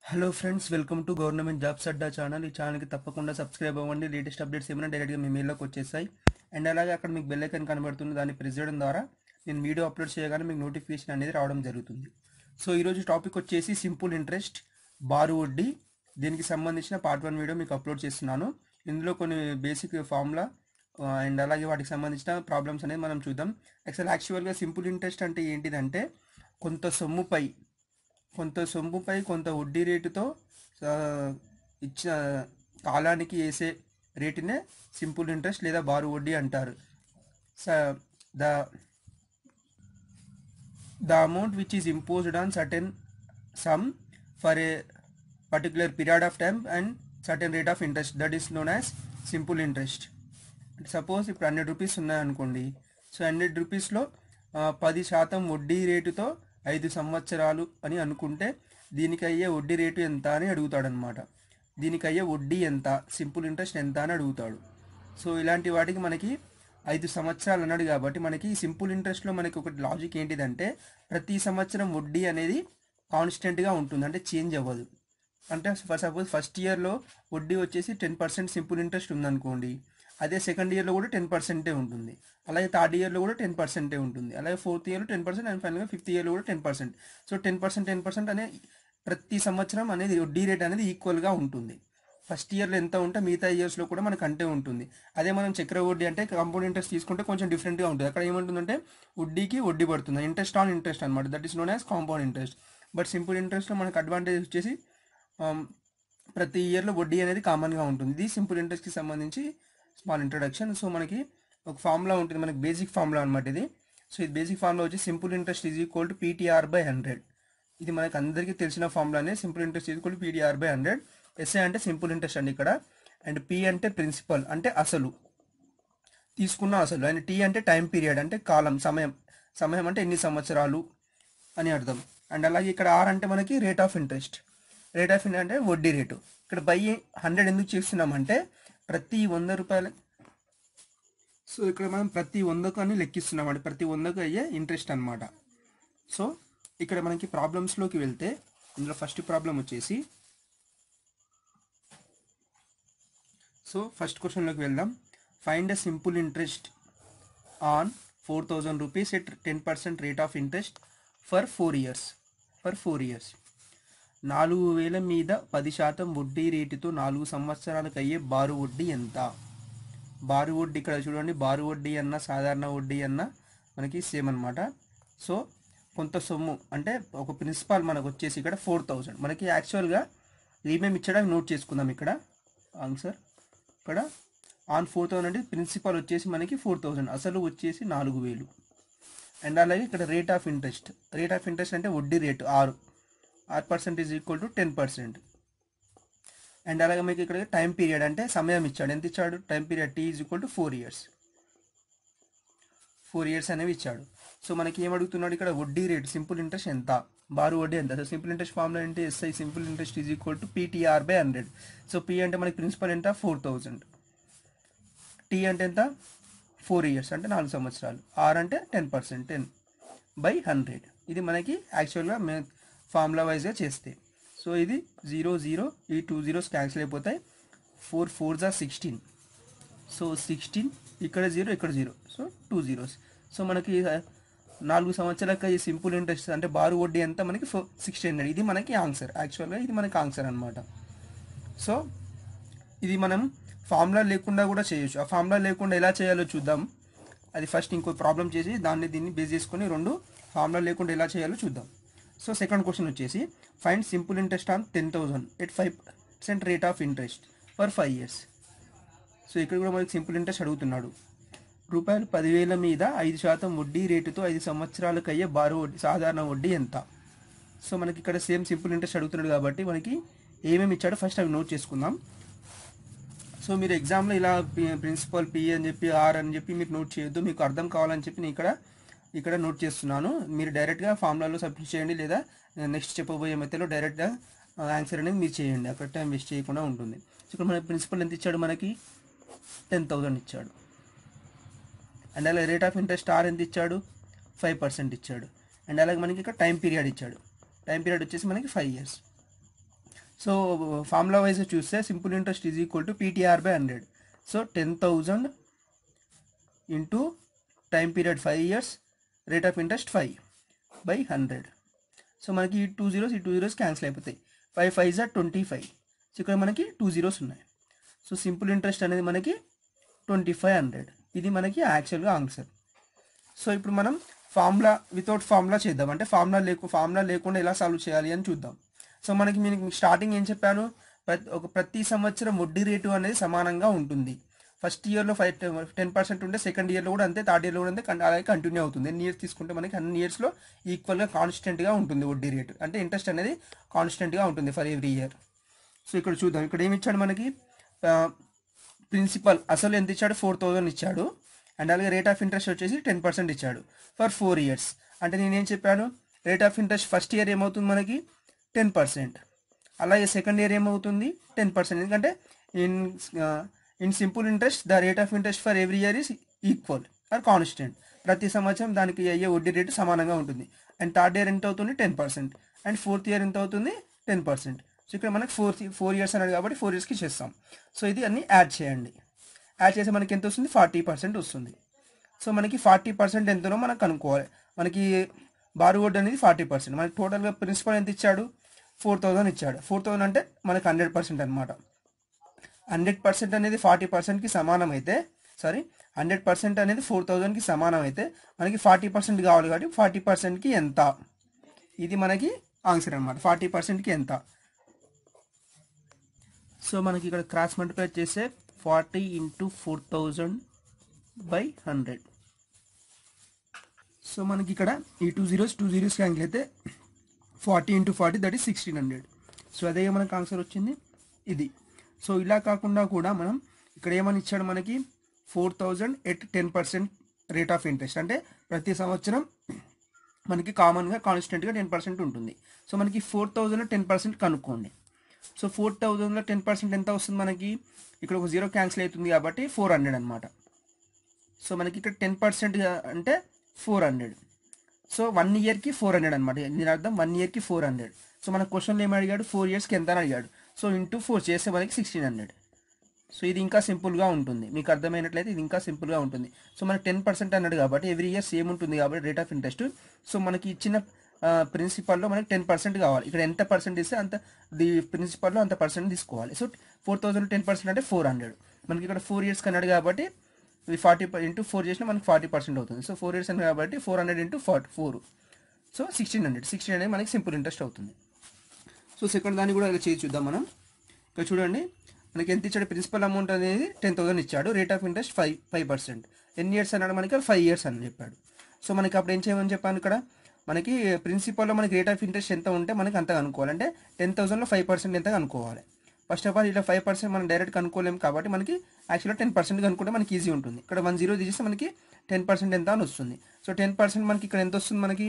hello friends welcome to government jobs Adda channel ఈ ఛానల్కి తప్పకుండా సబ్స్క్రైబ్ అవ్వండి లేటెస్ట్ అప్డేట్స్ ఏమైనా డైరెక్ట్గా మీ మెయిల్లోకి వచ్చేస్తాయి అండ్ అలాగే అక్కడ మీకు బెల్ ఐకాన్ కనబడుతుంది దాన్ని ప్రెస్ చేయడం ద్వారా నేను వీడియో అప్లోడ్ చేయగానే మీకు నోటిఫికేషన్ అనేది రావడం జరుగుతుంది సో ఈరోజు టాపిక్ వచ్చేసి సింపుల్ ఇంట్రెస్ట్ బారు వడ్డీ దీనికి సంబంధించిన పార్ట్ వన్ వీడియో మీకు అప్లోడ్ చేస్తున్నాను ఇందులో కొన్ని బేసిక్ ఫార్ములా అండ్ అలాగే వాటికి సంబంధించిన ప్రాబ్లమ్స్ అనేది మనం చూద్దాం యాక్చువల్ యాక్చువల్గా సింపుల్ ఇంట్రెస్ట్ అంటే ఏంటిదంటే కొంత సొమ్ముపై కొంత సొమ్ముపై కొంత వడ్డీ రేటుతో ఆ, ఇచ్చిన కాలానికి వేసే రేటునే సింపుల్ ఇంట్రెస్ట్ లేదా బారు వడ్డీ అంటారు స the the amount which is imposed on certain sum for a particular period of time and certain rate of interest that is known as simple interest suppose ఇప్పుడు హండ్రెడ్ రూపీస్ ఉన్నాయనుకోండి so hundred రూపీస్లో పది శాతం వడ్డీ రేటుతో ఐదు సంవత్సరాలు అని అనుకుంటే దీనికి అయ్యే వడ్డీ రేటు ఎంత అని అడుగుతాడనమాట దీనికి అయ్యే వడ్డీ ఎంత సింపుల్ ఇంట్రెస్ట్ ఎంత అని అడుగుతాడు సో ఇలాంటి వాటికి మనకి ఐదు సంవత్సరాలు అన్నాడు కాబట్టి మనకి సింపుల్ ఇంట్రెస్ట్లో మనకి ఒకటి లాజిక్ ఏంటిదంటే ప్రతి సంవత్సరం వడ్డీ అనేది కాన్స్టెంట్గా ఉంటుంది అంటే చేంజ్ అవ్వదు అంటే ఫర్ సపోజ్ ఫస్ట్ ఇయర్లో వడ్డీ వచ్చేసి టెన్ పర్సెంట్ సింపుల్ ఇంట్రెస్ట్ ఉందనుకోండి అదే సెకండ్ ఇయర్లో కూడా టెన్ పర్సెంటే ఉంటుంది అలాగే థర్డ్ ఇయర్లో కూడా టెన్ పర్సెంటే ఉంటుంది అలాగే ఫోర్త్ ఇయర్లో టెన్ పర్సెంట్ అండ్ ఫైనల్గా ఫిఫ్త్ ఇయర్లో కూడా ten percent so ten percent ten percent అనే ప్రతి సంవత్సరం అనేది వడ్డీ రేట్ అనేది ఈక్వల్గా ఉంటుంది ఫస్ట్ ఇయర్లో ఎంత ఉంటే మిగతా ఇయర్స్లో కూడా మనకు అంతే ఉంటుంది అదే మనం చక్ర వడ్డీ అంటే కాంపౌండ్ ఇంట్రెస్ట్ తీసుకుంటే కొంచెం డిఫరెంట్గా ఉంటుంది అక్కడ ఏముంటుందంటే వడ్డీకి వడ్డీ పడుతుంది ఇంట్రెస్ట్ ఆన్ ఇంట్రెస్ట్ అనమాట that is known as compound interest but simple ఇంట్రెస్ట్లో మనకు అడ్వాంటేజ్ వచ్చేసి ఆమ్, ప్రతి ఇయర్లో వడ్డీ అనేది కామన్గా ఉంటుంది ఇది సింపుల్ ఇంట్రెస్ట్కి సంబంధించి స్మాల్ ఇంట్రడక్షన్ సో మనకి ఒక ఫార్ములా ఉంటుంది మనకి బేసిక్ ఫార్ములా అనమాట ఇది సో ఇది బేసిక్ ఫార్ములా వచ్చి simple interest is equal to PTR by hundred ఇది మనకి అందరికీ తెలిసిన ఫార్ములానే simple interest is equal to PTR by hundred ఎస్ఏ అంటే సింపుల్ ఇంట్రెస్ట్ అండి ఇక్కడ అండ్ పి అంటే ప్రిన్సిపల్ అంటే అసలు తీసుకున్న అసలు అండ్ టీ అంటే టైం పీరియడ్ అంటే కాలం సమయం సమయం అంటే ఎన్ని సంవత్సరాలు అని అర్థం అండ్ అలాగే ఇక్కడ ఆర్ అంటే మనకి rate of interest rate of interest అంటే వడ్డీ రేటు ఇక్కడ బై హండ్రెడ్ ఎందుకు చేస్తున్నామంటే ప్రతి వంద రూపాయల సో ఇక్కడ మనం ప్రతి వందకు అని లెక్కిస్తున్నాం అంటే ప్రతి వందకు అయ్యే ఇంట్రెస్ట్ అన్నమాట సో ఇక్కడ మనకి ప్రాబ్లమ్స్లోకి వెళ్తే ఇందులో ఫస్ట్ ప్రాబ్లం వచ్చేసి సో ఫస్ట్ క్వశ్చన్లోకి వెళ్దాం find a simple interest on four thousand rupees at ten percent rate of interest for four years for four years నాలుగు వేల మీద పది శాతం వడ్డీ రేటుతో నాలుగు సంవత్సరాలకు అయ్యే బారు వడ్డీ ఎంత బారు వడ్డీ ఇక్కడ చూడండి బారు వడ్డీ అన్న సాధారణ వడ్డీ అన్న మనకి సేమ్ అనమాట సో కొంత సొమ్ము అంటే ఒక ప్రిన్సిపాల్ మనకు వచ్చేసి ఇక్కడ ఫోర్ థౌజండ్ మనకి యాక్చువల్గా ఏమేమి ఇచ్చడా నోట్ చేసుకుందాం ఇక్కడ ఆన్సర్ ఇక్కడ ఆన్ ఫోర్ థౌసండ్ అంటే ప్రిన్సిపాల్ వచ్చేసి మనకి ఫోర్ థౌసండ్ అసలు వచ్చేసి నాలుగు వేలు అండ్ అలాగే ఇక్కడ rate of interest rate of interest అంటే వడ్డీ రేటు ఆరు ఆరు percent is equal to ten percent and అలాగే మీకు ఇక్కడ టైం పీరియడ్ అంటే సమయం ఇచ్చాడు ఎంత ఇచ్చాడు time period T is equal to four years four years అనేవి ఇచ్చాడు సో మనకి ఏం అడుగుతున్నాడు ఇక్కడ వడ్డీ రేట్ సింపుల్ ఇంట్రెస్ట్ ఎంత బారు వడ్డీ ఎంత సో సింపుల్ ఇంట్రెస్ట్ ఫార్ములా ఏంటి SI simple interest is equal to PTR by hundred so P అంటే మనకి ప్రిన్సిపల్ ఎంత ఫోర్ థౌజండ్ టీ అంటే ఎంత ఫోర్ ఇయర్స్ అంటే నాలుగు సంవత్సరాలు ఆర్ అంటే ten percent ten by hundred ఇది మనకి యాక్చువల్గా మే ఫార్ములా వైజ్గా చేస్తే సో ఇది జీరో జీరో ఈ టూ జీరోస్ క్యాన్సిల్ అయిపోతాయి ఫోర్ ఫోర్ జా సిక్స్టీన్ సో సిక్స్టీన్ ఇక్కడ జీరో ఇక్కడ zero so two zeros so మనకి ఆ, నాలుగు సంవత్సరాలకు ఈ సింపుల్ ఇంట్రెస్ట్ అంటే బారు వడ్డీ ఎంత మనకి ఫో సిక్స్టీన్ హండ్రెడ్ ఇది మనకి ఆన్సర్ యాక్చువల్గా ఇది మనకి ఆన్సర్ అనమాట సో ఇది మనం ఫార్ములా లేకుండా కూడా చేయొచ్చు ఆ ఫార్ములా లేకుండా ఎలా చేయాలో చూద్దాం అది ఫస్ట్ ఇంకో ప్రాబ్లం చేసి దాన్ని దీన్ని బేస్ చేసుకొని రెండు ఫార్ములా లేకుండా ఎలా చేయాలో చూద్దాం సో సెకండ్ క్వశ్చన్ వచ్చేసి find simple interest on ten thousand at five percent rate of interest for five years so ఇక్కడ కూడా మనకి సింపుల్ ఇంట్రెస్ట్ అడుగుతున్నాడు రూపాయలు పదివేల మీద ఐదు శాతం వడ్డీ రేటుతో ఐదు సంవత్సరాలకు అయ్యే బారు వడ్డీ సాధారణ వడ్డీ ఎంత సో మనకి ఇక్కడ సేమ్ సింపుల్ ఇంట్రెస్ట్ అడుగుతున్నాడు కాబట్టి మనకి ఏమేమి ఇచ్చాడో ఫస్ట్ అవి నోట్ చేసుకుందాం సో మీరు ఎగ్జామ్లో ఇలా ప్రిన్సిపల్ పి అని చెప్పి ఆర్ అని చెప్పి మీరు నోట్ చేయొద్దు మీకు అర్థం కావాలని చెప్పి నేను ఇక్కడ ఇక్కడ నోట్ చేస్తున్నాను మీరు డైరెక్ట్గా ఫార్ములాలో సబ్మిట్ చేయండి లేదా నెక్స్ట్ చెప్పబోయే మెథడ్లో డైరెక్ట్గా ఆన్సర్ అనేది మీరు చేయండి అక్కడ టైం వేస్ట్ చేయకుండా ఉంటుంది సో ఇక్కడ మన ప్రిన్సిపల్ ఎంత ఇచ్చాడు మనకి టెన్ థౌజండ్ ఇచ్చాడు అండ్ అలాగే రేట్ ఆఫ్ ఇంట్రెస్ట్ ఆర్ ఎంత ఇచ్చాడు ఫైవ్ పర్సెంట్ ఇచ్చాడు అండ్ అలాగే మనకి ఇక్కడ టైం పీరియడ్ ఇచ్చాడు టైం పీరియడ్ వచ్చేసి మనకి five years so formula wise చూస్తే simple interest is equal to PTR by hundred so ten thousand into time period five years rate of interest five by hundred so మనకి ఈ two zeros ఈ two zeros cancel అయిపోతాయి five five జా twenty five so ఇక్కడ మనకి two zeros ఉన్నాయి so simple interest అనేది మనకి ట్వంటీ ఫైవ్ హండ్రెడ్ ఇది మనకి యాక్చువల్గా ఆన్సర్ సో ఇప్పుడు మనం ఫార్ములా వితౌట్ ఫార్ములా చేద్దాం అంటే ఫార్ములా లేకు ఫార్ములా లేకుండా ఎలా సాల్వ్ చేయాలి అని చూద్దాం సో మనకి మీకు స్టార్టింగ్ ఏం చెప్పాను ప్రతి ఒక ప్రతి సంవత్సరం వడ్డీ రేటు అనేది సమానంగా ఉంటుంది ఫస్ట్ ఇయర్లో ఫైవ్ టెన్ పర్సెంట్ ఉంటే సెకండ్ ఇయర్లో కూడా అంతే థర్డ్ ఇయర్లో కూడా అంతే కన్- అలాగే కంటిన్యూ అవుతుంది ఎన్ని ఇయర్స్ తీసుకుంటే మనకి అన్ని ఇయర్స్లో ఈక్వల్గా కాన్స్టెంట్గా ఉంటుంది వడ్డీ రేటు అంటే ఇంట్రెస్ట్ అనేది కాన్స్టెంట్గా ఉంటుంది ఫర్ ఎవ్రీ ఇయర్ సో ఇక్కడ చూద్దాం ఇక్కడ ఏమి ఇచ్చాడు మనకి ప్రిన్సిపల్ అసలు ఎంత ఇచ్చాడు ఫోర్ థౌజండ్ ఇచ్చాడు అండ్ అలాగే రేట్ ఆఫ్ ఇంట్రెస్ట్ వచ్చేసి టెన్ పర్సెంట్ ఇచ్చాడు ఫర్ ఫోర్ ఇయర్స్ అంటే నేనేం చెప్పాను rate of interest first year ఏమవుతుంది మనకి టెన్ పర్సెంట్ అలాగే సెకండ్ ఇయర్ ఏమవుతుంది టెన్ పర్సెంట్ ఎందుకంటే in in simple interest the rate of interest for every year is equal or constant ప్రతి సంవత్సరం దానికి అయ్యే వడ్డీ రేటు సమానంగా ఉంటుంది అండ్ థర్డ్ ఇయర్ ఎంత అవుతుంది ten percent and fourth year ఎంత అవుతుంది టెన్ పర్సెంట్ సో ఇక్కడ మనకి ఫోర్ ఫోర్ ఇయర్స్ అన్నాడు కాబట్టి ఫోర్ ఇయర్స్కి చేస్తాం సో ఇది అన్ని యాడ్ చేయండి యాడ్ చేస్తే మనకి ఎంత వస్తుంది ఫార్టీ పర్సెంట్ వస్తుంది సో మనకి ఫార్టీ పర్సెంట్ ఎంతనో మనం కనుక్కోవాలి మనకి బారుగోడ్ అనేది ఫార్టీ పర్సెంట్ మనకి టోటల్గా ప్రిన్సిపల్ ఎంత ఇచ్చాడు ఫోర్ థౌజండ్ ఇచ్చాడు ఫోర్ థౌజండ్ అంటే మనకి హండ్రెడ్ పర్సెంట్ అనమాట హండ్రెడ్ పర్సెంట్ అనేది ఫార్టీ పర్సెంట్కి సమానం అయితే సారీ హండ్రెడ్ పర్సెంట్ అనేది ఫోర్ థౌజండ్కి సమానం అయితే మనకి ఫార్టీ పర్సెంట్ కావాలి కాబట్టి ఫార్టీ పర్సెంట్కి ఎంత ఇది మనకి ఆన్సర్ అనమాట ఫార్టీ పర్సెంట్కి ఎంత సో మనకి ఇక్కడ క్రాస్ మల్టిప్లై చేస్తే forty into four thousand by hundred so మనకి ఇక్కడ ఈ two zeros two zeros cancel అయితే forty into forty that is sixteen hundred so అదే మనకు ఆన్సర్ వచ్చింది ఇది సో ఇలా కాకుండా కూడా మనం ఇక్కడ ఏమని ఇచ్చాడు మనకి four thousand at ten percent rate of interest అంటే ప్రతి సంవత్సరం మనకి కామన్గా కాన్స్టెంట్గా టెన్ పర్సెంట్ ఉంటుంది సో మనకి ఫోర్ థౌజండ్ టెన్ పర్సెంట్ కనుక్కోండి సో ఫోర్ థౌజండ్లో టెన్ పర్సెంట్ ఎంత వస్తుంది మనకి ఇక్కడ ఒక జీరో క్యాన్సిల్ అవుతుంది కాబట్టి ఫోర్ హండ్రెడ్ అనమాట సో మనకి ఇక్కడ టెన్ పర్సెంట్ అంటే ఫోర్ హండ్రెడ్ సో వన్ ఇయర్కి ఫోర్ హండ్రెడ్ అనమాట దీని అర్థం వన్ ఇయర్కి ఫోర్ హండ్రెడ్ సో మన క్వశ్చన్లో ఏమి అడిగాడు ఫోర్ ఇయర్స్కి ఎంత అని అడిగాడు సో ఇంటూ ఫోర్ చేస్తే మనకి సిక్స్టీన్ హండ్రెడ్ సో ఇది ఇంకా సింపుల్గా ఉంటుంది మీకు అర్థమైనట్లయితే ఇది ఇంకా సింపుల్గా ఉంటుంది సో మనకి టెన్ పర్సెంట్ అన్నాడు కాబట్టి ఎవ్రీ ఇయర్ సేమ్ ఉంటుంది కాబట్టి రేట్ ఆఫ్ ఇంట్రెస్ట్ సో మనకి ఇచ్చిన ప్రిన్సిపల్లో మనకి టెన్ పర్సెంట్ కావాలి ఇక్కడ ఎంత పర్సెంట్ ఇస్తే అంత ది ప్రిన్సిపల్లో అంత పర్సెంట్ తీసుకోవాలి so four thousand ten percent అంటే ఫోర్ హండ్రెడ్ మనకి ఇక్కడ ఫోర్ ఇయర్స్ అన్నాడు కాబట్టి ఇది ఫార్టీ ఇంటూ ఫోర్ చేసినా మనకి ఫార్టీ పర్సెంట్ అవుతుంది సో ఫోర్ ఇయర్స్ అన్నాడు కాబట్టి four hundred into forty four so sixteen hundred sixteen అనేది మనకి సింపుల్ ఇంట్రెస్ట్ అవుతుంది సో సెకండ్ దాన్ని కూడా ఇలా చేసి చూద్దాం మనం ఇక్కడ చూడండి మనకి ఎంత ఇచ్చాడు ప్రిన్సిపల్ అమౌంట్ అనేది టెన్ థౌసండ్ ఇచ్చాడు rate of interest five five percent ఎన్ని ఇయర్స్ అన్నాడు మనకి ఫైవ్ ఇయర్స్ అని చెప్పాడు సో మనకి అప్పుడు ఏం చేయమని చెప్పాను ఇక్కడ మనకి ప్రిన్సిపల్లో మనకి రేట్ ఆఫ్ ఇంట్రెస్ట్ ఎంత ఉంటే మనకి అంత కనుక్కోవాలి అంటే టెన్ థౌసండ్లో ఫైవ్ పర్సెంట్ ఎంత కనుక్కోవాలి ఫస్ట్ ఆఫ్ ఆల్ ఇలా ఫైవ్ పర్సెంట్ మనం డైరెక్ట్ కనుక్కోలేము కాబట్టి మనకి యాక్చువల్గా టెన్ పర్సెంట్ కనుక్కుంటే మనకి ఈజీ ఉంటుంది ఇక్కడ వన్ జీరో తీసేస్తే మనకి టెన్ పర్సెంట్ ఎంత అని వస్తుంది సో టెన్ పర్సెంట్ మనకి ఇక్కడ ఎంత వస్తుంది మనకి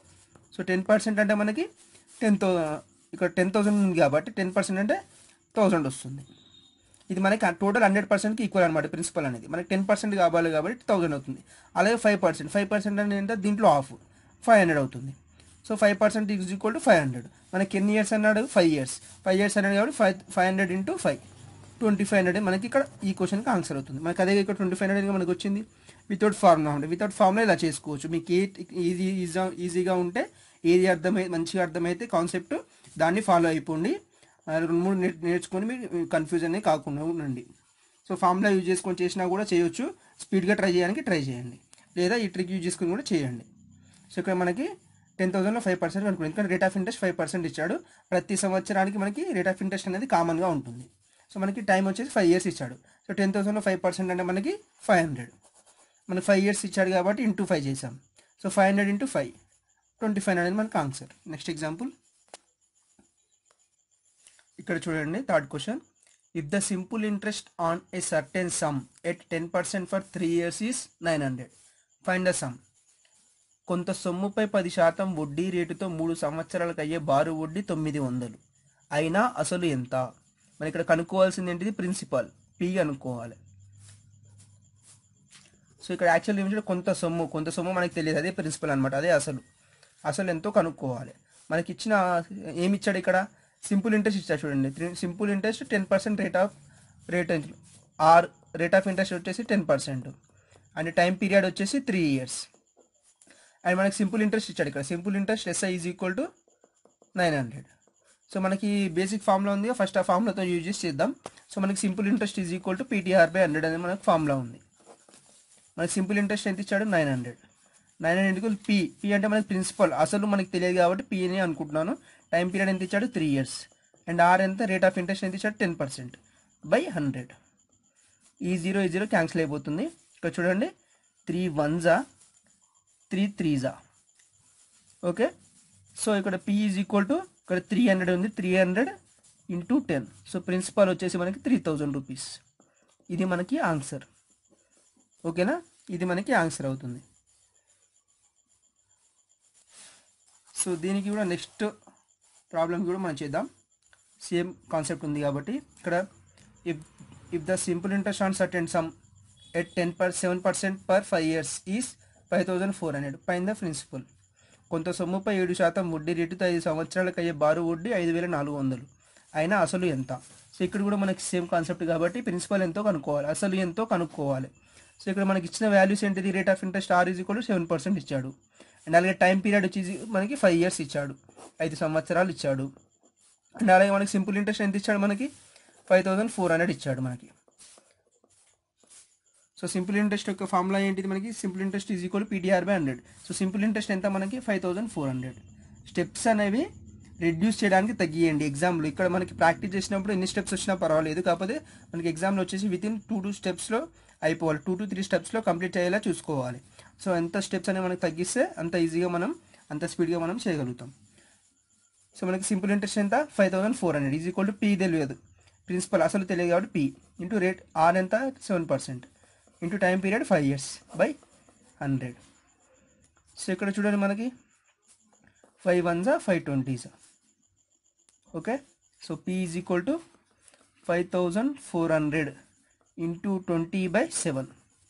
సో టెన్ పర్సెంట్ అంటే మనకి టెన్ థౌ ఇక్కడ టెన్ థౌసండ్ ఉంది కాబట్టి టెన్ పర్సెంట్ అంటే థౌసండ్ వస్తుంది ఇది మనకి టోటల్ హండ్రెడ్ పర్సెంట్కి ఈక్వల్ అనమాట ప్రిన్సిపల్ అనేది మనకి టెన్ పర్సెంట్ కావాలి కాబట్టి థౌసండ్ అవుతుంది అలాగే ఫైవ్ పర్సెంట్ ఫైవ్ పర్సెంట్ అనేది ఏంటంటే దీంట్లో ఆఫ్ ఫైవ్ హండ్రెడ్ అవుతుంది so five percent is equal to five hundred మనకి ఎన్ని ఇయర్స్ అన్నాడు ఫైవ్ ఇయర్స్ ఫైవ్ ఇయర్స్ అన్నాడు కాబట్టి five five hundred into five twenty five hundred మనకి ఇక్కడ ఈ క్వశ్చన్కి ఆన్సర్ అవుతుంది మనకి అదే ఇక్కడ ట్వంటీ ఫైవ్ హండ్రెడ్ మనకి వచ్చింది వితౌట్ ఫార్ములా ఉంటే వితౌట్ ఫార్ములా ఇలా చేసుకోవచ్చు మీకు ఏ ఈజీ ఈజీ ఈజీగా ఉంటే ఏది అర్థమై మంచిగా అర్థమైతే కాన్సెప్ట్ దాన్ని ఫాలో అయిపోండి ఆ రెండు మూడు నేర్- నేర్చుకొని మీరు కన్ఫ్యూజన్ అనేది కాకుండా ఉండండి సో ఫార్ములా యూజ్ చేసుకొని చేసినా కూడా చేయొచ్చు స్పీడ్గా ట్రై చేయడానికి ట్రై చేయండి లేదా ఈ ట్రిక్ యూజ్ చేసుకొని కూడా చేయండి సో ఇక్కడ మనకి టెన్ థౌసండ్లో ఫైవ్ పర్సెంట్ అనుకోండి ఎందుకంటే rate of interest five percent ఇచ్చాడు ప్రతి సంవత్సరానికి మనకి రేట్ ఆఫ్ ఇంట్రెస్ట్ అనేది కామన్గా ఉంటుంది సో మనకి టైం వచ్చేసి ఫైవ్ ఇయర్స్ ఇచ్చాడు సో టెన్ థౌసండ్లో ఫైవ్ పర్సెంట్ అంటే మనకి ఫైవ్ హండ్రెడ్ మనకి ఫైవ్ ఇయర్స్ ఇచ్చాడు కాబట్టి ఇంటూ ఫైవ్ చేసాం so five hundred into five twenty five అనేది మనకి ఆన్సర్ నెక్స్ట్ ఎగ్జాంపుల్ ఇక్కడ చూడండి third question if the simple interest on a certain sum at ten percent for three years is nine hundred find the sum కొంత సొమ్ముపై పది శాతం వడ్డీ రేటుతో మూడు సంవత్సరాలకు అయ్యే బారు వడ్డీ తొమ్మిది వందలు అయినా అసలు ఎంత మనం ఇక్కడ కనుక్కోవాల్సింది ఏంటిది ప్రిన్సిపల్ పి అనుకోవాలి సో ఇక్కడ యాక్చువల్ ఏమిటంటే కొంత సొమ్ము కొంత సొమ్ము మనకి తెలియదు అదే ప్రిన్సిపల్ అనమాట అదే అసలు అసలు ఎంతో కనుక్కోవాలి మనకి ఇచ్చిన ఏమి ఇచ్చాడు ఇక్కడ సింపుల్ ఇంట్రెస్ట్ ఇచ్చా చూడండి simple interest ten percent rate of rate R rate of interest వచ్చేసి ten percent and time period వచ్చేసి త్రీ ఇయర్స్ అండ్ మనకి సింపుల్ ఇంట్రెస్ట్ ఇచ్చాడు ఇక్కడ simple interest SI is equal to nine hundred so మనకి basic formula ఉంది first ఆ ఫార్ములాతో use చేసి చేద్దాం సో మనకి simple interest is equal to PTR by hundred అనేది మనకి ఫార్ములా ఉంది మనకి సింపుల్ ఇంట్రెస్ట్ ఎంత ఇచ్చాడు nine hundred nine hundred P P అంటే మనకి ప్రిన్సిపల్ అసలు మనకి తెలియదు కాబట్టి పీ అని అనుకుంటున్నాను టైం పీరియడ్ ఎంత ఇచ్చాడు త్రీ ఇయర్స్ అండ్ ఆర్ ఎంత రేట్ ఆఫ్ ఇంట్రెస్ట్ ఎంత ఇచ్చాడు టెన్ పర్సెంట్ బై హండ్రెడ్ ఈ జీరో ఈ జీరో క్యాన్సిల్ అయిపోతుంది ఇక్కడ చూడండి త్రీ వన్జా త్రీ త్రీజా ఓకే సో ఇక్కడ పీ ఈజ్ ఈక్వల్ టు ఇక్కడ త్రీ హండ్రెడ్ ఉంది three hundred into ten so principal వచ్చేసి మనకి త్రీ థౌజండ్ రూపీస్ ఇది మనకి ఆన్సర్ ఓకేనా ఇది మనకి ఆన్సర్ అవుతుంది సో దీనికి కూడా నెక్స్ట్ ప్రాబ్లం కూడా మనం చేద్దాం సేమ్ కాన్సెప్ట్ ఉంది కాబట్టి ఇక్కడ if if the simple interest on certain sum at ten per seven percent per five years is five thousand four hundred పైన ద ప్రిన్సిపల్ కొంత సొమ్ముపై ఏడు శాతం వడ్డీ రేటుతో ఐదు సంవత్సరాలకు అయ్యే బారు వడ్డీ ఐదు వేల నాలుగు వందలు అయినా అసలు ఎంత సో ఇక్కడ కూడా మనకి సేమ్ కాన్సెప్ట్ కాబట్టి ప్రిన్సిపల్ ఎంతో కనుక్కోవాలి అసలు ఎంతో కనుక్కోవాలి సో ఇక్కడ మనకి ఇచ్చిన వాల్యూస్ ఏంటిది rate of interest R is equal seven percent ఇచ్చాడు అండ్ అలాగే టైం పీరియడ్ వచ్చేసి మనకి ఫైవ్ ఇయర్స్ ఇచ్చాడు ఐదు సంవత్సరాలు ఇచ్చాడు అండ్ అలాగే మనకి సింపుల్ ఇంట్రెస్ట్ ఎంత ఇచ్చాడు మనకి ఫైవ్ థౌసండ్ ఫోర్ హండ్రెడ్ ఇచ్చాడు మనకి సో సింపుల్ ఇంట్రెస్ట్ యొక్క ఫార్ములా ఏంటిది మనకి simple interest is equal PTR by hundred so simple interest ఎంత మనకి five thousand four hundred steps అనేవి రెడ్యూస్ చేయడానికి తగ్గియండి ఎగ్జామ్లో ఇక్కడ మనకి ప్రాక్టీస్ చేసినప్పుడు ఎన్ని స్టెప్స్ వచ్చినా పర్వాలేదు కాకపోతే మనకి ఎగ్జామ్లో వచ్చేసి విత్ ఇన్ టూ టూ స్టెప్స్లో అయిపోవాలి టూ టు త్రీ స్టెప్స్లో కంప్లీట్ అయ్యేలా చూసుకోవాలి సో ఎంత స్టెప్స్ అనేవి మనకి తగ్గిస్తే అంత ఈజీగా మనం అంత స్పీడ్గా మనం చేయగలుగుతాం సో మనకి సింపుల్ ఇంట్రెస్ట్ ఎంత five thousand four hundred is equal to P తెలియదు ప్రిన్సిపల్ అసలు తెలియదు కాబట్టి పీ ఇంటూ రేట్ ఆర్ ఎంత seven percent into time period five years by hundred so ఇక్కడ చూడండి మనకి ఫైవ్ వన్జా ఫైవ్ ట్వంటీసా okay so P is equal to five thousand four hundred into twenty by seven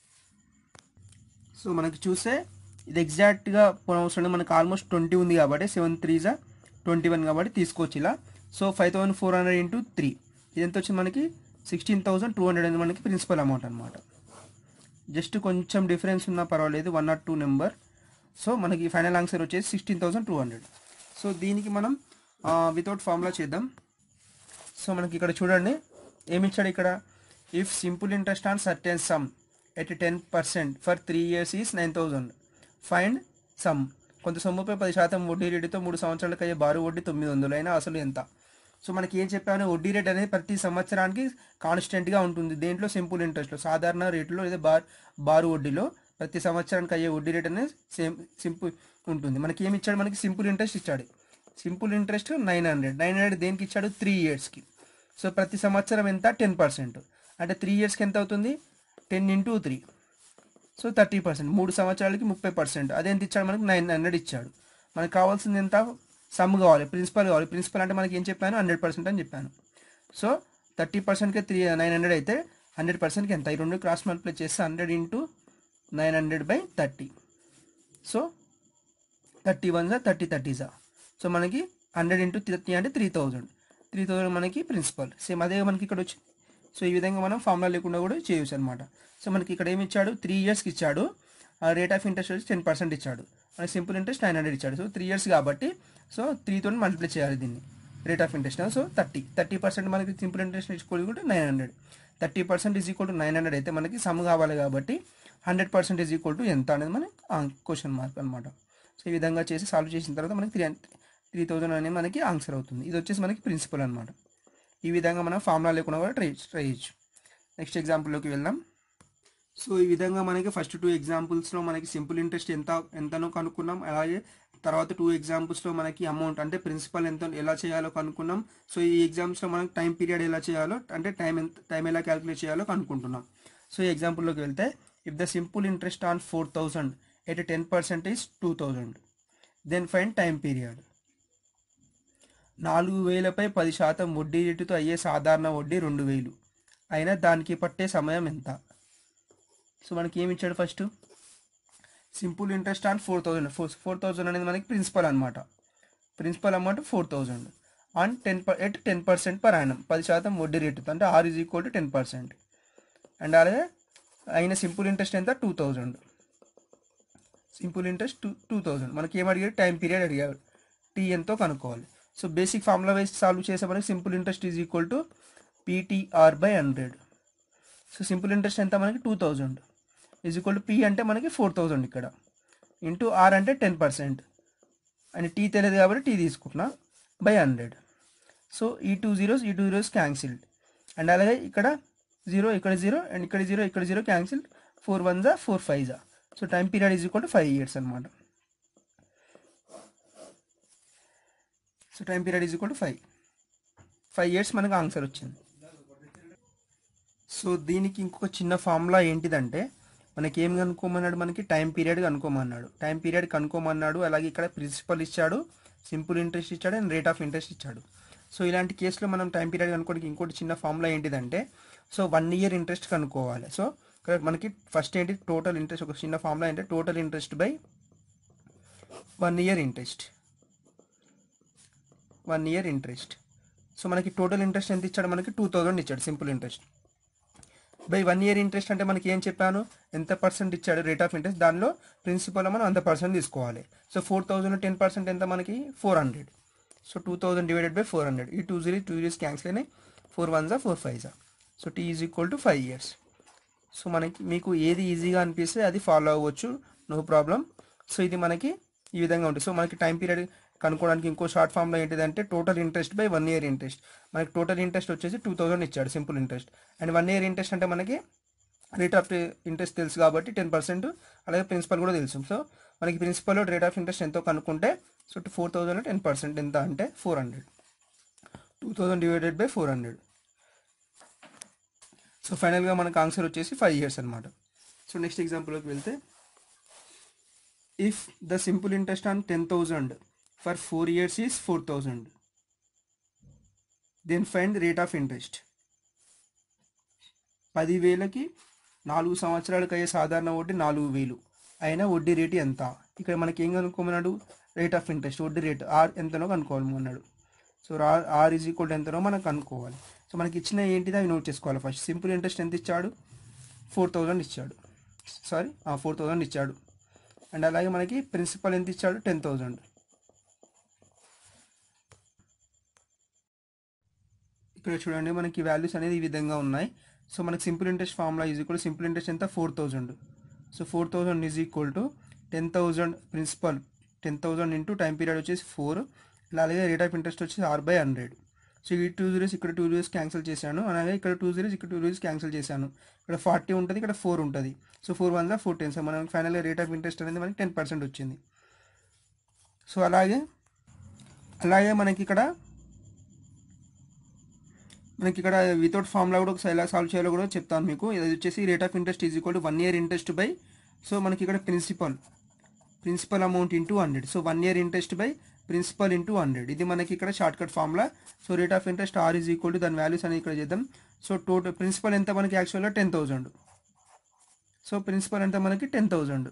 so మనకి చూస్తే ఇది ఎగ్జాక్ట్గా అవసరం మనకి ఆల్మోస్ట్ ట్వంటీ ఉంది కాబట్టి సెవెన్ త్రీజా ట్వంటీ వన్ కాబట్టి తీసుకోవచ్చు ఇలా so five thousand four hundred into three ఇది ఎంత వచ్చింది మనకి సిక్స్టీన్ థౌసండ్ టూ హండ్రెడ్ అనేది మనకి ప్రిన్సిపల్ అమౌంట్ అనమాట జస్ట్ కొంచెం డిఫరెన్స్ ఉన్నా పర్వాలేదు one not two number so మనకి ఫైనల్ ఆన్సర్ వచ్చేసి sixteen thousand two hundred so దీనికి మనం వితౌట్ ఫార్ములా చేద్దాం సో మనకి ఇక్కడ చూడండి ఏమి ఇచ్చాడు ఇక్కడ if simple interest on certain sum at ten percent for three years is nine thousand find sum కొంత సొమ్ముపై పది శాతం వడ్డీ రేటుతో మూడు సంవత్సరాలకు అయ్యే బారు వడ్డీ తొమ్మిది వందలు అయినా అసలు ఎంత సో మనకి ఏం చెప్పాను వడ్డీ రేట్ అనేది ప్రతి సంవత్సరానికి కాన్స్టెంట్గా ఉంటుంది దేంట్లో సింపుల్ ఇంట్రెస్ట్లో సాధారణ రేటులో లేదా బార్ బారు వడ్డీలో ప్రతి సంవత్సరానికి అయ్యే వడ్డీ రేట్ అనేది సేమ్ సింపుల్ ఉంటుంది మనకి ఏమి ఇచ్చాడు మనకి సింపుల్ ఇంట్రెస్ట్ ఇచ్చాడు simple interest nine hundred nine hundred దేనికి ఇచ్చాడు త్రీ ఇయర్స్కి సో ప్రతి సంవత్సరం ఎంత టెన్ పర్సెంట్ అంటే త్రీ ఇయర్స్కి ఎంత అవుతుంది ten into three so thirty percent మూడు సంవత్సరాలకి ముప్పై పర్సెంట్ అదేంత ఇచ్చాడు మనకి నైన్ హండ్రెడ్ ఇచ్చాడు మనకు కావాల్సింది ఎంత సమ్ కావాలి ప్రిన్సిపల్ కావాలి ప్రిన్సిపల్ అంటే మనకి ఏం చెప్పాను హండ్రెడ్ పర్సెంట్ అని చెప్పాను సో థర్టీ పర్సెంట్కి త్రీ నైన్ హండ్రెడ్ అయితే హండ్రెడ్ పర్సెంట్కి ఎంత ఈ రెండు క్రాస్ మల్టిప్లై చేస్తే hundred into nine hundred by thirty so thirty one జా థర్టీ థర్టీ జా సో మనకి హండ్రెడ్ ఇంటూ థర్టీ అంటే త్రీ థౌజండ్ త్రీ థౌజండ్ మనకి ప్రిన్సిపల్ సేమ్ అదే మనకి ఇక్కడ వచ్చి సో ఈ విధంగా మనం ఫార్ములా లేకుండా కూడా చేయొచ్చు అనమాట సో మనకి ఇక్కడ ఏమి ఇచ్చాడు త్రీ ఇయర్స్కి ఇచ్చాడు ఆ రేట్ ఆఫ్ ఇంట్రెస్ట్ వచ్చి టెన్ పర్సెంట్ ఇచ్చాడు మనకి సింపుల్ ఇంట్రెస్ట్ నైన్ హండ్రెడ్ ఇచ్చాడు సో త్రీ ఇయర్స్ కాబట్టి సో త్రీతో మల్టిప్లై చేయాలి దీన్ని rate of interest so thirty thirty percent మనకి simple interest equal to nine hundred thirty percent is equal to nine hundred అయితే మనకి సమ్ కావాలి కాబట్టి hundred percent is equal to ఎంత అనేది మనకి క్వశ్చన్ మార్క్ అనమాట సో ఈ విధంగా చేసి సాల్వ్ చేసిన తర్వాత మనకి త్రీ త్రీ థౌజండ్ అనేది మనకి ఆన్సర్ అవుతుంది ఇది వచ్చేసి మనకి ప్రిన్సిపల్ అనమాట ఈ విధంగా మనం ఫార్ములా లేకుండా కూడా ట్రై ట్రై చేయొచ్చు నెక్స్ట్ ఎగ్జాంపుల్లోకి వెళ్దాం సో ఈ విధంగా మనకి ఫస్ట్ టూ ఎగ్జాంపుల్స్లో మనకి సింపుల్ ఇంట్రెస్ట్ ఎంత ఎంతనో కనుక్కున్నాం అలాగే తర్వాత టూ ఎగ్జాంపుల్స్లో మనకి అమౌంట్ అంటే ప్రిన్సిపల్ ఎంత ఎలా చేయాలో కనుక్కున్నాం సో ఈ ఎగ్జామ్స్లో మనకి టైం పీరియడ్ ఎలా చేయాలో అంటే టైం ఎంత టైం ఎలా క్యాలిక్యులేట్ చేయాలో కనుక్కుంటున్నాం సో ఈ ఎగ్జాంపుల్లోకి వెళ్తే if the simple interest on four thousand at ten percent is two thousand then find time period నాలుగు వేలపై పది శాతం వడ్డీ రేటుతో అయ్యే సాధారణ వడ్డీ రెండు వేలు అయినా దానికి పట్టే సమయం ఎంత సో మనకి ఏమి ఇచ్చాడు first simple interest on four thousand four four thousand అనేది మనకి ప్రిన్సిపల్ అనమాట principal amount four thousand on ten per at ten percent per annum పది శాతం వడ్డీ రేటుతో అంటే R is equal to ten percent and అలాగే అయిన సింపుల్ ఇంట్రెస్ట్ ఎంత two thousand simple interest two two thousand మనకి ఏం అడిగాడు టైం పీరియడ్ అడిగాడు టీ ఎంతో కనుక్కోవాలి so basic formula wise solve చేసే మనకి simple interest is equal to PTR by hundred so simple interest ఎంత మనకి two thousand is equal to P అంటే మనకి ఫోర్ థౌజండ్ ఇక్కడ ఇంటూ ఆర్ అంటే టెన్ పర్సెంట్ అండ్ టీ తెలియదు కాబట్టి టీ తీసుకుంటున్నా బై హండ్రెడ్ సో ఈ టూ జీరోస్ ఈ టూ జీరోస్ క్యాన్సిల్డ్ అండ్ అలాగే ఇక్కడ జీరో ఇక్కడ జీరో అండ్ ఇక్కడ జీరో ఇక్కడ జీరో క్యాన్సిల్డ్ ఫోర్ వన్ జా ఫోర్ ఫైవ్ జా so time period is equal to five years అనమాట so time period is equal to five five years మనకు answer వచ్చింది సో దీనికి ఇంకొక చిన్న ఫార్ములా ఏంటిదంటే మనకి ఏం కనుక్కోమన్నాడు మనకి టైం పీరియడ్ కనుక్కోమన్నాడు టైం పీరియడ్ కనుక్కోమన్నాడు అలాగే ఇక్కడ ప్రిన్సిపల్ ఇచ్చాడు సింపుల్ ఇంట్రెస్ట్ ఇచ్చాడు అండ్ రేట్ ఆఫ్ ఇంట్రెస్ట్ ఇచ్చాడు సో ఇలాంటి కేసులో మనం టైం పీరియడ్ కనుక్కోవడానికి ఇంకోటి చిన్న ఫార్ములా ఏంటిదంటే సో వన్ ఇయర్ ఇంట్రెస్ట్ కనుక్కోవాలి సో ఇక్కడ మనకి ఫస్ట్ ఏంటి టోటల్ ఇంట్రెస్ట్ ఒక చిన్న ఫార్ములా ఏంటంటే total interest by one year interest one year interest so మనకి టోటల్ ఇంట్రెస్ట్ ఎంత ఇచ్చాడు మనకి టూ థౌజండ్ ఇచ్చాడు simple interest by one year interest అంటే మనకి ఏం చెప్పాను ఎంత పర్సెంట్ ఇచ్చాడు రేట్ ఆఫ్ ఇంట్రెస్ట్ దానిలో ప్రిన్సిపల్ మనం అంత పర్సెంట్ తీసుకోవాలి so four thousand ten percent ఎంత మనకి four hundred so two thousand divided by four hundred ఈ two zero two zeros cancel అయినాయి ఫోర్ వన్ జా ఫోర్ ఫైవ్ జా so T is equal to five years so మనకి మీకు ఏది ఈజీగా అనిపిస్తే అది ఫాలో అవ్వచ్చు నో ప్రాబ్లం సో ఇది మనకి ఈ విధంగా ఉంటుంది సో మనకి టైం పీరియడ్ కనుక్కోవడానికి ఇంకో షార్ట్ ఫామ్లో ఏంటిదంటే total interest by one year interest మనకి టోటల్ ఇంట్రెస్ట్ వచ్చేసి టూ థౌసండ్ ఇచ్చాడు simple interest and one year interest అంటే మనకి రేట్ ఆఫ్ ఇంట్రెస్ట్ తెలుసు కాబట్టి టెన్ పర్సెంట్ అలాగే ప్రిన్సిపల్ కూడా తెలుసు సో మనకి ప్రిన్సిపల్ రేట్ ఆఫ్ ఇంట్రెస్ట్ ఎంతో కనుక్కుంటే so four thousand ten percent ఎంత అంటే four hundred two thousand divided by four hundred so ఫైనల్గా మనకు ఆన్సర్ వచ్చేసి ఫైవ్ ఇయర్స్ అనమాట సో నెక్స్ట్ ఎగ్జాంపుల్లోకి వెళ్తే if the simple interest on ten thousand for four years is four thousand then find rate of interest పదివేలకి నాలుగు సంవత్సరాలకు అయ్యే సాధారణ వడ్డీ నాలుగు వేలు అయినా వడ్డీ రేటు ఎంత ఇక్కడ మనకి ఏం కనుక్కోమన్నాడు రేట్ ఆఫ్ ఇంట్రెస్ట్ వడ్డీ రేట్ ఆర్ ఎంతనో కనుక్కోమన్నాడు so R R is equal ఎంతనో మనం కనుక్కోవాలి సో మనకి ఇచ్చిన ఏంటిది అవి నోట్ చేసుకోవాలి ఫస్ట్ సింపుల్ ఇంట్రెస్ట్ ఎంత ఇచ్చాడు ఫోర్ థౌజండ్ ఇచ్చాడు సారీ ఫోర్ థౌజండ్ ఇచ్చాడు అండ్ అలాగే మనకి ప్రిన్సిపల్ ఎంత ఇచ్చాడు టెన్ థౌజండ్ ఇక్కడ చూడండి మనకి వాల్యూస్ అనేది ఈ విధంగా ఉన్నాయి సో మనకి simple interest formula is equal simple interest ఎంత four thousand so four thousand is equal to ten thousand principal ten thousand into time period వచ్చేసి ఫోర్ అలాగే రేట్ ఆఫ్ ఇంట్రెస్ట్ వచ్చేసి ఆర్ బై హండ్రెడ్ సో ఈ two zeros ఇక్కడ two zeros cancel చేశాను అలాగే ఇక్కడ two zeros ఇక్కడ two zeros cancel చేశాను ఇక్కడ ఫార్టీ ఉంటుంది ఇక్కడ ఫోర్ ఉంటుంది సో ఫోర్ వన్ దా ఫోర్ టెన్ సో మనకి ఫైనల్గా రేట్ ఆఫ్ ఇంట్రెస్ట్ అనేది మనకి టెన్ పర్సెంట్ వచ్చింది సో అలాగే అలాగే మనకి ఇక్కడ మనకి ఇక్కడ వితౌట్ ఫార్ములా కూడా ఒకసారి ఎలా సాల్వ్ చేయాలో కూడా చెప్తాను మీకు ఇది వచ్చేసి rate of interest is equal to one year interest by so మనకి ఇక్కడ principal principal amount into hundred so one year interest by principal into hundred ఇది మనకి ఇక్కడ short cut formula so rate of interest R is equal to దాని values అనేది ఇక్కడ చేద్దాం so total principal ఎంత మనకి యాక్చువల్గా టెన్ థౌజండ్ సో ప్రిన్సిపల్ ఎంత మనకి టెన్ థౌజండ్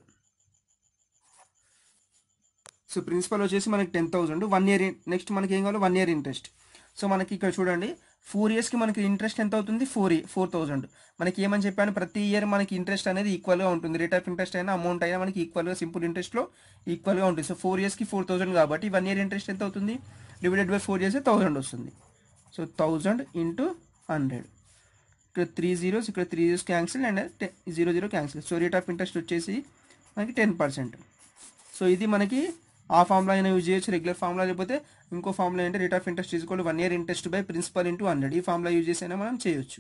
సో ప్రిన్సిపల్ వచ్చేసి మనకి ten thousand one year next మనకి ఏం కావాలి వన్ ఇయర్ ఇంట్రెస్ట్ సో మనకి ఇక్కడ చూడండి ఫోర్ ఇయర్స్కి మనకి ఇంట్రెస్ట్ ఎంత అవుతుంది ఫోర్ ఫోర్ థౌజండ్ మనకి ఏమని చెప్పాను ప్రతి ఇయర్ మనకి ఇంట్రెస్ట్ అనేది ఈక్వల్గా ఉంటుంది రేట్ ఆఫ్ ఇంట్రెస్ట్ అయినా అమౌంట్ అయినా మనకి ఈక్వల్గా సింపుల్ ఇంట్రెస్ట్లో ఈక్వల్గా ఉంటుంది సో ఫోర్ ఇయర్స్కి ఫోర్ థౌజండ్ కాబట్టి వన్ ఇయర్ ఇంట్రెస్ట్ ఎంత అవుతుంది divided by four years thousand వస్తుంది సో థౌజండ్ ఇంటూ హండ్రెడ్ ఇక్కడ త్రీ జీరోస్ ఇక్కడ three zeros cancel and zero zero cancel so rate of interest వచ్చేసి మనకి టెన్ పర్సెంట్ సో ఇది మనకి ఆ ఫార్ములా అయినా యూజ్ చేయొచ్చు రెగ్యులర్ ఫార్ములా లేకపోతే ఇంకో ఫార్ములా ఏంటంటే rate of interest is one year interest by principal into hundred ఈ ఫార్ములా యూజ్ చేసి అయినా మనం చేయొచ్చు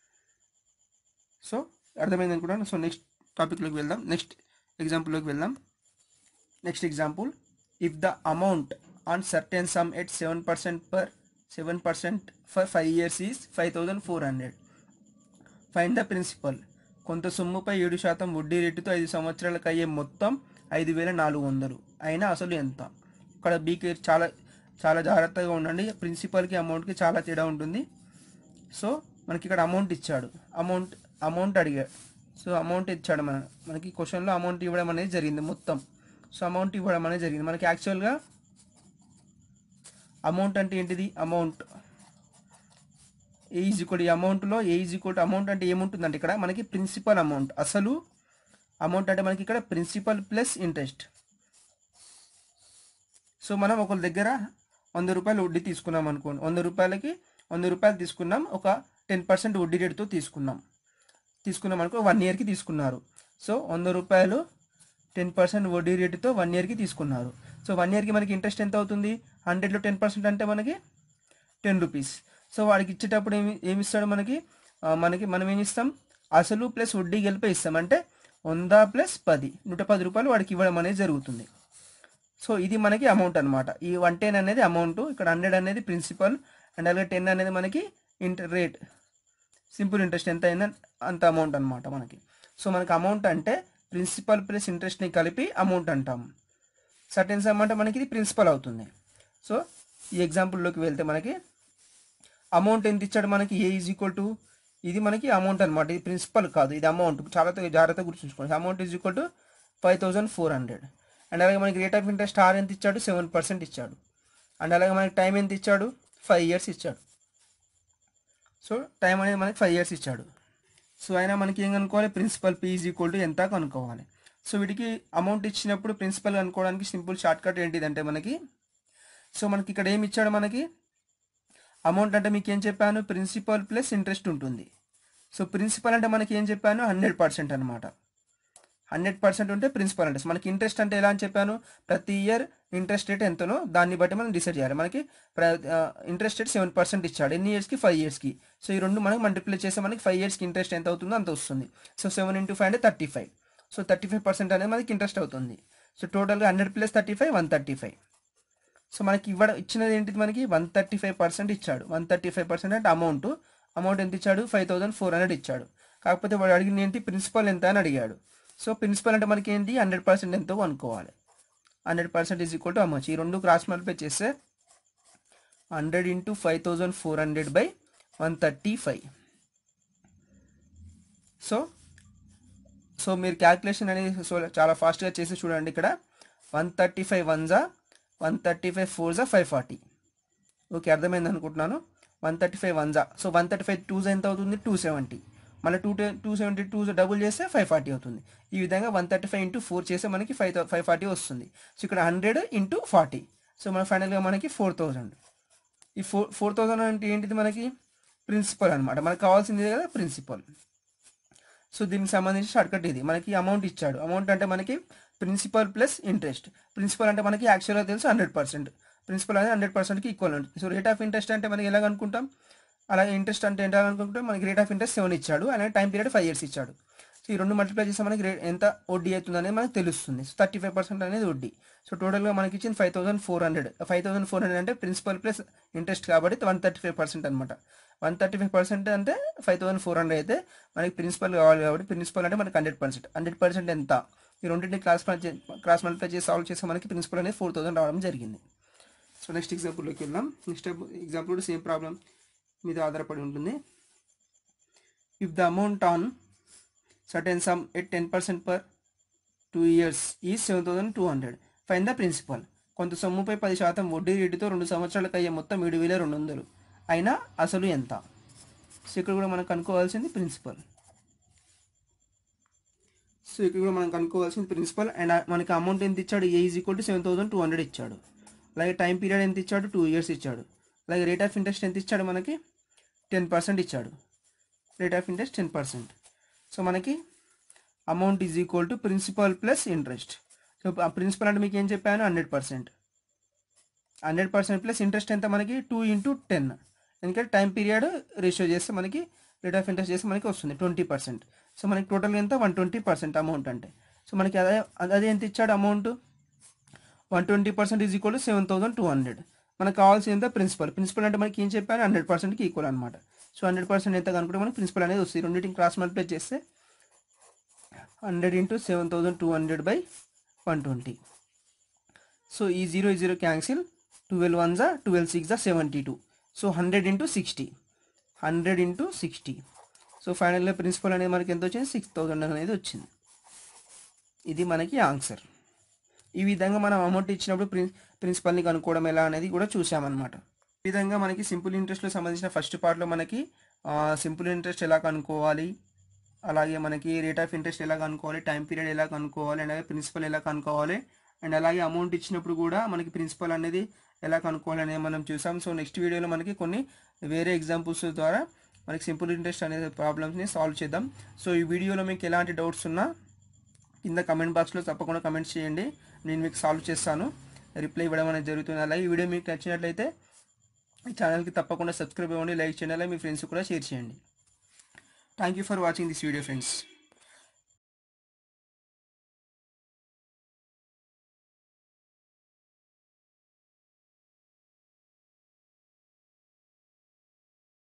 సో అర్థమైంది అనుకుంటాను సో నెక్స్ట్ టాపిక్లోకి వెళ్దాం నెక్స్ట్ ఎగ్జాంపుల్లోకి వెళ్దాం next example if the amount on certain sum at seven percent per seven percent for five years is five thousand four hundred find the principal కొంత సొమ్ముపై ఏడు శాతం వడ్డీ రేటుతో ఐదు సంవత్సరాలకు అయ్యే మొత్తం ఐదు వేల నాలుగు వందలు అయినా అసలు ఎంత ఇక్కడ బీకే చాలా చాలా జాగ్రత్తగా ఉండండి ప్రిన్సిపల్కి అమౌంట్కి చాలా తేడా ఉంటుంది సో మనకి ఇక్కడ అమౌంట్ ఇచ్చాడు అమౌంట్ అమౌంట్ అడిగాడు సో అమౌంట్ ఇచ్చాడు మన మనకి క్వశ్చన్లో అమౌంట్ ఇవ్వడం అనేది జరిగింది మొత్తం సో అమౌంట్ ఇవ్వడం అనేది జరిగింది మనకి యాక్చువల్గా అమౌంట్ అంటే ఏంటిది అమౌంట్ ఏ ఈజ్ ఈక్వల్ ఈ అమౌంట్లో ఏ ఈజ్ ఈక్వల్ అమౌంట్ అంటే ఏముంటుందంటే ఇక్కడ మనకి ప్రిన్సిపల్ అమౌంట్ అసలు అమౌంట్ అంటే మనకి ఇక్కడ ప్రిన్సిపల్ ప్లస్ ఇంట్రెస్ట్ సో మనం ఒకరి దగ్గర వంద రూపాయలు వడ్డీ తీసుకున్నాం అనుకోండి వంద రూపాయలకి వంద రూపాయలు తీసుకున్నాం ఒక టెన్ పర్సెంట్ వడ్డీ రేటుతో తీసుకున్నాం తీసుకున్నాం అనుకో వన్ ఇయర్కి తీసుకున్నారు సో వంద రూపాయలు టెన్ పర్సెంట్ వడ్డీ రేటుతో వన్ ఇయర్కి తీసుకున్నారు సో వన్ ఇయర్కి మనకి ఇంట్రెస్ట్ ఎంత అవుతుంది హండ్రెడ్లో టెన్ పర్సెంట్ అంటే మనకి టెన్ రూపీస్ సో వాడికి ఇచ్చేటప్పుడు ఏమి ఏమి ఇస్తాడు మనకి ఆ, మనకి మనం ఏమి ఇస్తాం అసలు ప్లస్ వడ్డీ కలిపే ఇస్తాం అంటే వంద ప్లస్ పది నూట పది రూపాయలు వాడికి ఇవ్వడం అనేది జరుగుతుంది సో ఇది మనకి అమౌంట్ అనమాట ఈ వన్ టెన్ అనేది అమౌంట్ ఇక్కడ హండ్రెడ్ అనేది ప్రిన్సిపల్ అండ్ అలాగే టెన్ అనేది మనకి ఇంటర్ రేట్ సింపుల్ ఇంట్రెస్ట్ ఎంత అయిందో అంత అమౌంట్ అనమాట మనకి సో మనకి అమౌంట్ అంటే ప్రిన్సిపల్ ప్లస్ ఇంట్రెస్ట్ని కలిపి అమౌంట్ అంటాం సర్టెన్ సమ్ అంటే మనకి ఇది ప్రిన్సిపల్ అవుతుంది సో ఈ ఎగ్జాంపుల్లోకి వెళ్తే మనకి అమౌంట్ ఎంత ఇచ్చాడు మనకి ఏ ఈజ్ ఈక్వల్ టు ఇది మనకి అమౌంట్ అనమాట ఇది ప్రిన్సిపల్ కాదు ఇది అమౌంట్ చాలా జాగ్రత్తగా గుర్తుంచుకోండి amount is equal to five thousand four hundred and అలాగే మనకి రేట్ ఆఫ్ ఇంట్రెస్ట్ ఆర్ ఎంత ఇచ్చాడు సెవెన్ పర్సెంట్ ఇచ్చాడు అండ్ అలాగే మనకి టైం ఎంత ఇచ్చాడు ఫైవ్ ఇయర్స్ ఇచ్చాడు సో టైం అనేది మనకి ఫైవ్ ఇయర్స్ ఇచ్చాడు సో అయినా మనకి ఏం కనుక్కోవాలి principal P is equal to ఎంత కనుక్కోవాలి సో వీటికి అమౌంట్ ఇచ్చినప్పుడు ప్రిన్సిపల్ కనుక్కోవడానికి సింపుల్ షార్ట్ కట్ ఏంటిదంటే మనకి సో మనకి ఇక్కడ ఏమి ఇచ్చాడు మనకి అమౌంట్ అంటే మీకు ఏం చెప్పాను ప్రిన్సిపల్ ప్లస్ ఇంట్రెస్ట్ ఉంటుంది సో ప్రిన్సిపల్ అంటే మనకి ఏం చెప్పాను హండ్రెడ్ పర్సెంట్ అనమాట హండ్రెడ్ పర్సెంట్ ఉంటే ప్రిన్సిపల్ అంటే మనకి ఇంట్రెస్ట్ అంటే ఎలా అని చెప్పాను ప్రతి ఇయర్ ఇంట్రెస్ట్ రేట్ ఎంతనో దాన్ని బట్టి మనం డిసైడ్ చేయాలి మనకి ఇంట్రెస్ట్ రేట్ సెవెన్ పర్సెంట్ ఇచ్చాడు ఎన్ని ఇయర్స్కి ఫైవ్ ఇయర్స్కి సో ఈ రెండు మనకి మల్టిప్లై చేస్తే మనకి ఫైవ్ ఇయర్స్కి ఇంట్రెస్ట్ ఎంత అవుతుందో అంత వస్తుంది సో సెవెన్ ఇంటూ ఫైవ్ అంటే thirty five so thirty five percent అనేది మనకి ఇంట్రెస్ట్ అవుతుంది సో టోటల్గా hundred plus thirty five one thirty five so మనకి ఇవ్వడం ఇచ్చినది ఏంటిది మనకి వన్ థర్టీ ఫైవ్ పర్సెంట్ ఇచ్చాడు వన్ థర్టీ ఫైవ్ పర్సెంట్ అంటే అమౌంట్ అమౌంట్ ఎంత ఇచ్చాడు ఫైవ్ థౌసండ్ ఫోర్ హండ్రెడ్ ఇచ్చాడు కాకపోతే వాడు అడిగింది ఏంటి ప్రిన్సిపల్ ఎంత అని అడిగాడు సో ప్రిన్సిపల్ అంటే మనకి ఏంటి హండ్రెడ్ పర్సెంట్ ఎంతో అనుకోవాలి hundred percent is equal to amount ఈ రెండు క్రాస్ మల్టిప్లై చేస్తే hundred into five thousand four hundred by one thirty five so so మీరు క్యాల్కులేషన్ అనేది సో చాలా ఫాస్ట్గా చేసి చూడండి ఇక్కడ వన్ థర్టీ ఫైవ్ వన్ జా వన్ థర్టీ ఫైవ్ ఫోర్ జా ఫైవ్ ఫార్టీ ఓకే అర్థమైంది అనుకుంటున్నాను వన్ థర్టీ ఫైవ్ వన్ జా so one thirty five two ఎంత అవుతుంది టూ సెవెంటీ మళ్ళీ two two seventy two double చేస్తే ఫైవ్ ఫార్టీ అవుతుంది ఈ విధంగా one thirty five into four చేస్తే మనకి ఫైవ్ ఫైవ్ ఫార్టీ వస్తుంది సో ఇక్కడ హండ్రెడ్ ఇంటూ ఫార్టీ సో మన ఫైనల్గా మనకి ఫోర్ థౌజండ్ ఈ ఫోర్ ఫోర్ థౌజండ్ అంటే ఏంటిది మనకి ప్రిన్సిపల్ అనమాట మనకు కావాల్సింది కదా ప్రిన్సిపల్ సో దీనికి సంబంధించి షార్ట్కట్ ఇది మనకి అమౌంట్ ఇచ్చాడు అమౌంట్ అంటే మనకి ప్రిన్సిపల్ ప్లస్ ఇంట్రెస్ట్ ప్రిన్సిపల్ అంటే మనకి యాక్చువల్గా తెలుసు హండ్రెడ్ పర్సెంట్ ప్రిన్సిపల్ అనేది హండ్రెడ్ పర్సెంట్కి ఈక్వల్ ఉంటుంది సో రేట్ ఆఫ్ ఇంట్రెస్ట్ అంటే మనకి ఎలాగ అనుకుంటాం అలాగే ఇంట్రెస్ట్ అంటే ఏంటో అనుకుంటే మనకి రేట్ ఆఫ్ ఇంట్రెస్ట్ సెవెన్ ఇచ్చాడు అలాగే టైం పీరియడ్ ఫైవ్ ఇయర్స్ ఇచ్చాడు సో ఈ రెండు మల్టిప్లై చేస్తే మనకి రేట్ ఎంత వడ్డీ అవుతుంది అనేది మనకు తెలుస్తుంది సో థర్టీ ఫైవ్ పర్సెంట్ అనేది వడ్డీ సో టోటల్గా మనకి ఇచ్చింది five thousand four hundred five thousand four hundred అంటే ప్రిన్సిపల్ ప్లస్ ఇంట్రెస్ట్ కాబట్టి వన్ థర్టీ ఫైవ్ పర్సెంట్ అనమాట వన్ థర్టీ ఫైవ్ పర్సెంట్ అంటే ఫైవ్ థౌసండ్ ఫోర్ హండ్రెడ్ అయితే మనకి ప్రిన్సిపల్ కావాలి కాబట్టి ప్రిన్సిపల్ అంటే మనకి హండ్రెడ్ పర్సెంట్ హండ్రెడ్ పర్సెంట్ ఎంత ఈ రెండింటిని క్లాస్ క్రాస్ మల్టిప్లై చేసి సాల్వ్ చేస్తే మనకి ప్రిన్సిపల్ అనేది ఫోర్ థౌసండ్ రావడం జరిగింది సో నెక్స్ట్ ఎగ్జాంపుల్లోకి వెళ్దాం నెక్స్ట్ ఎగ్జాంపుల్ కూడా సేమ్ ప్రాబ్లం మీద ఆధారపడి ఉంటుంది if the amount on certain sum at ten percent per two years is seven thousand two hundred find the principal కొంత సొమ్ముపై పది శాతం వడ్డీ రేటుతో రెండు సంవత్సరాలకు అయ్యే మొత్తం ఏడు వేల రెండు వందలు అయినా అసలు ఎంత సో ఇక్కడ కూడా మనం కనుక్కోవాల్సింది ప్రిన్సిపల్ సో ఇక్కడ కూడా మనం కనుక్కోవాల్సింది ప్రిన్సిపల్ అండ్ మనకి అమౌంట్ ఎంత ఇచ్చాడు A is equal to seven thousand two hundred ఇచ్చాడు అలాగే టైం పీరియడ్ ఎంత ఇచ్చాడు టూ ఇయర్స్ ఇచ్చాడు అలాగే రేట్ ఆఫ్ ఇంట్రెస్ట్ ఎంత ఇచ్చాడు మనకి టెన్ పర్సెంట్ ఇచ్చాడు rate of interest ten percent so మనకి amount is equal to principal plus interest so ఆ ప్రిన్సిపల్ అంటే మీకు ఏం చెప్పాను hundred percent hundred percent plus interest ఎంత మనకి టూ ఇంటూ టెన్ ఎందుకంటే టైం పీరియడ్ రేషియో చేస్తే మనకి రేట్ ఆఫ్ ఇంట్రెస్ట్ చేస్తే మనకి వస్తుంది ట్వంటీ పర్సెంట్ సో మనకి టోటల్గా ఎంత వన్ ట్వంటీ పర్సెంట్ అమౌంట్ అంటే సో మనకి అదే అదే ఎంత ఇచ్చాడు amount one twenty percent is equal to seven thousand two hundred మనకు కావాల్సింది ఎంత ప్రిన్సిపల్ ప్రిన్సిపల్ అంటే మనకి ఏం చెప్పాను హండ్రెడ్ పర్సెంట్కి ఈక్వల్ అనమాట సో హండ్రెడ్ పర్సెంట్ ఎంత కనుకుంటే మనకి ప్రిన్సిపల్ అనేది వస్తుంది రెండింటిని క్రాస్ మల్టిప్లై చేస్తే hundred into seven thousand two hundred by one twenty so ఈ జీరో ఈ జీరో క్యాన్సిల్ ట్వెల్వ్ వన్ జా ట్వెల్వ్ సిక్స్ జా seventy two so hundred into sixty hundred into sixty so ఫైనల్గా ప్రిన్సిపల్ అనేది మనకి ఎంత వచ్చింది సిక్స్ థౌసండ్ అనేది వచ్చింది ఇది మనకి ఆన్సర్ ఈ విధంగా మనం అమౌంట్ ఇచ్చినప్పుడు ప్రిన్ ప్రిన్సిపల్ని కనుక్కోవడం ఎలా అనేది కూడా చూసామన్నమాట ఈ విధంగా మనకి సింపుల్ ఇంట్రెస్ట్లో సంబంధించిన ఫస్ట్ పార్ట్లో మనకి సింపుల్ ఇంట్రెస్ట్ ఎలా కనుక్కోవాలి అలాగే మనకి రేట్ ఆఫ్ ఇంట్రెస్ట్ ఎలా కనుక్కోవాలి టైం పీరియడ్ ఎలా కనుక్కోవాలి అలాగే ప్రిన్సిపల్ ఎలా కనుక్కోవాలి అండ్ అలాగే అమౌంట్ ఇచ్చినప్పుడు కూడా మనకి ప్రిన్సిపల్ అనేది ఎలా కనుక్కోవాలి అనేది మనం చూసాం సో నెక్స్ట్ వీడియోలో మనకి కొన్ని వేరే ఎగ్జాంపుల్స్ ద్వారా మనకి సింపుల్ ఇంట్రెస్ట్ అనే ప్రాబ్లమ్స్ని సాల్వ్ చేద్దాం సో ఈ వీడియోలో మీకు ఎలాంటి డౌట్స్ ఉన్నా కింద కమెంట్ బాక్స్లో తప్పకుండా కమెంట్స్ చేయండి నేను మీకు సాల్వ్ చేస్తాను రిప్లై ఇవ్వడం అనేది జరుగుతుంది అలాగే ఈ వీడియో మీకు నచ్చినట్లయితే ఈ ఛానల్కి తప్పకుండా సబ్స్క్రైబ్ అవ్వండి లైక్ చేయండి అలాగే మీ ఫ్రెండ్స్ కూడా షేర్ చేయండి thank you for watching this video friends